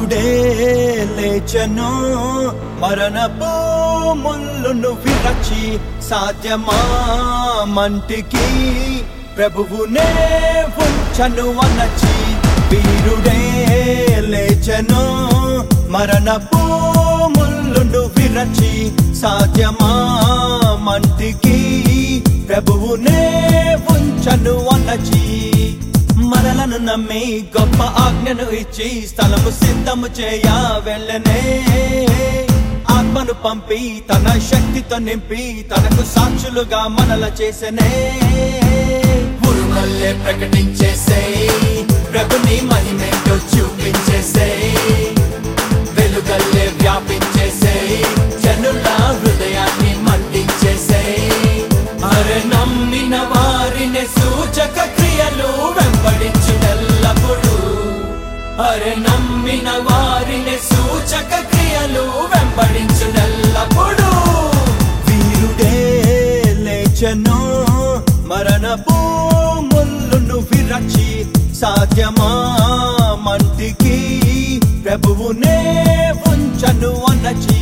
వీరుడే లేచను మరణపు ముళ్ళును విరచి సాధ్యమా మంటికి ప్రభువునే ఉంచను అనచి వీరుడే లేచను మరణపు ముళ్ళును విరచి సాధ్యమా మంటికి ప్రభువునే ఉంచను అనచి మనలను నమ్మి గొప్ప ఆజ్ఞను ఇచ్చి స్థలము సిద్ధము చేయ వెళ్ళనే ఆత్మను పంపి తన శక్తితో నింపి తనకు సాక్షులుగా మనల చేసనే ఉరుమల్లే ప్రకటించేసే ప్రభుని మహిమేంటో చూపించేసే వెలుగల్లే వ్యాపించేసే జనుల హృదయాన్ని మండించేసే అరే నమ్మిన వారిని సూచక క్రియలు వెంబడించుటెల్లప్పుడు అరే నమ్మిన వారిని సూచక క్రియలు వెంబడించుటెల్లప్పుడు వీరుడే లేచను మరణపు ముళ్ళును విరచి సాధ్యమా మంటికి ప్రభువునే ఉంచను అనచి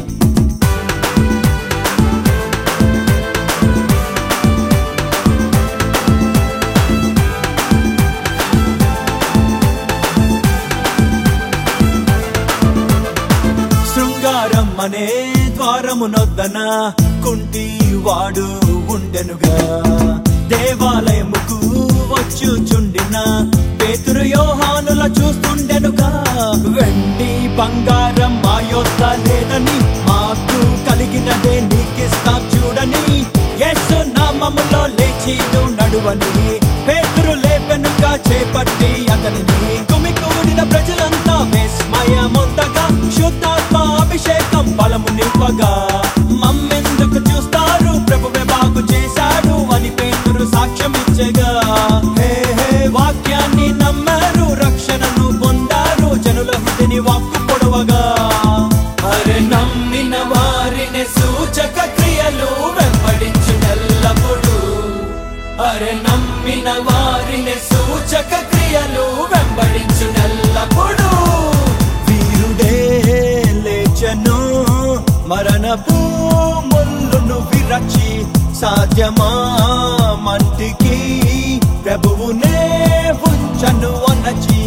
శృంగారం అనే ద్వారమునొద్దన కుంటి వాడు ఉండెనుగా దేవాలయముకు వచ్చుచుండిన పేతురు యోహానుల చూస్తుండెనుగా వెండి బంగారం మా యొద్ద లేదని మాకు కలిగినదే నీకిస్తా చూడని యేసు నామములో లేచిను నడువని పేతురు లేపెనుగా చేపట్టి అతనిని కుమికూడిన ప్రజలంతా విస్మయముందగా శుద్ధాత్మ అభిషేకం బలము నింపగా మమ్మెందుకు చూస్తారు ప్రభువే బాగు చేశాడు అని పేతురు సాక్ష్యం ఇచ్చగా హే హే వాక్యాన్ని నమ్మారు రక్షణను పొందారు జనుల హృదిని వాక్కు పొడవగా అరే నమ్మిన వారిని సూచక క్రియలు వెంబడించుటెల్లప్పుడు అరే నమ్మిన వారిని సూచక క్రియలు వెంబడించుటెల్లప్పుడు వీరుడే లేచను మరణపు ముళ్ళును విరచి సాధ్యమా మంటికి ప్రభువునే ఉంచను అనచి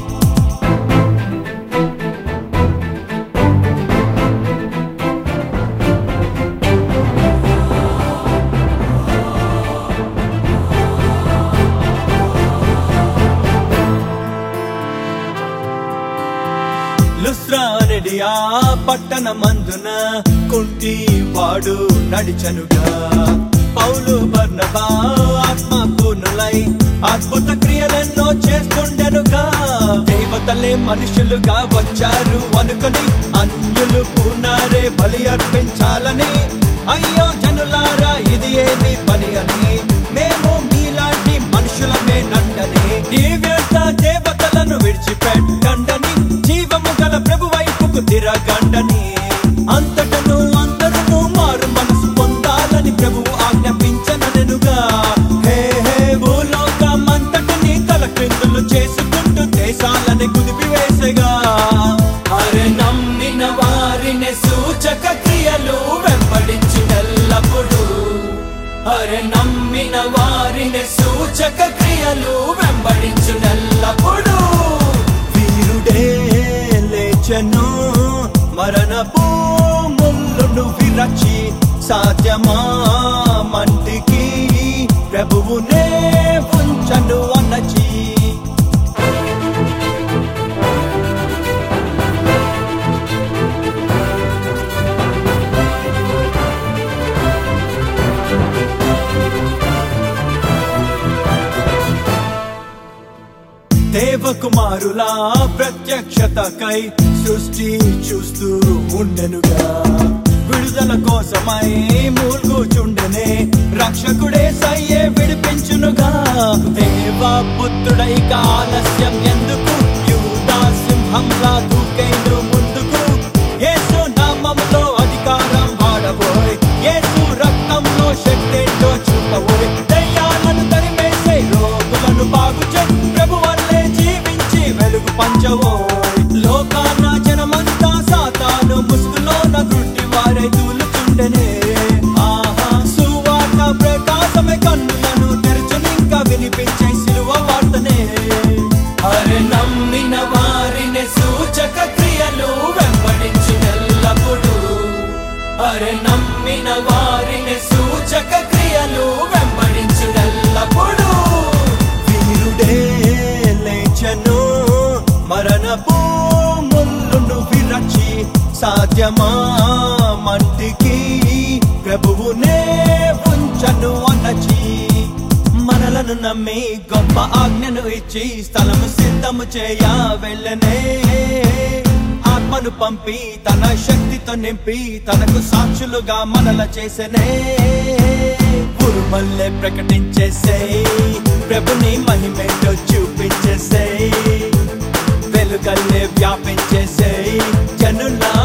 లుస్రానడి ఆ పట్టణమందున కుంటి వాడు నడిచనుగా పౌలు బర్నబా ఆత్మ పూర్ణులై అద్భుత క్రియలెన్నో చేస్తుండెనుగా దేవతలే మనుషులుగా వచ్చారు అనుకొని అన్యులు పూనారే బలి అర్పించాలని అయ్యో జనులారా ఇది ఏమి పని అని మేము మీలాంటి మనుషులమే నండని ఈ వ్యర్థ దేవతలను విడిచిపెట్టండని జీవము గల ప్రభు వైపుకు తిరగండని అంతటను అందరూ మారు మనసు పొందాలని ప్రభువు ఆజ్ఞాపించననుగా హే హే భూలోకమంతటిని తల క్రిందులు చేసుకుంటూ దేశాలని కుదిపివేసగా అరే నమ్మిన వారిని సూచక క్రియలు వెంబడించుటెల్లప్పుడు అరే నమ్మిన వారిని సూచక క్రియలు వెంబడించుటెల్లప్పుడు వీరుడే లేచను మరణపు ముళ్ళును విరచి సాధ్యమా మంటికి ప్రభువునే ఉంచను అనచి దేవకుమారుల ప్రత్యక్షతకై సృష్టి చూస్తూ ఉండెనుగా విడుదల కోసమై మూల్గుచుండెనే రక్షకుడే సయ్యే విడిపించునుగా దేవ పుత్రుడై ఆలస్యం ఎందుకు యూదా సింహంలా దూకైను ముందుకు యేసు నామములో అధికారం వాడబోయ్ యేసు రక్తంలో శక్తేంటో చూపబోయ్ దయ్యాలను తరిమేసే రోగులను బాగు చే ప్రభు వల్లే జీవించి వెలుగు పంచవోయ్ లోకా సువార్తనే అరే నమ్మిన వారిని సూచక క్రియలు వెంబడించు ఎల్లప్పుడు అరే నమ్మిన వారిని సూచక క్రియలు వెంబడించు ఎల్లప్పుడు వీరుడే లేచను మరణపు ముళ్ళును విరచి సాధ్యమా మంటికి ప్రభువునే ఉంచను అనచి మనలను నమ్మి గొప్ప ఆజ్ఞను ఇచ్చి స్థలము సిద్ధము చేయ వెళ్ళనే ఆత్మను పంపి తన శక్తితో నింపి తనకు సాక్షులుగా మనల చేసనే ఉరుమల్లే ప్రకటించేసేయ్ ప్రభుని మహిమేటో చూపించేసేయ్ వెలుగల్లే వ్యాపించేసేయ్ జనుల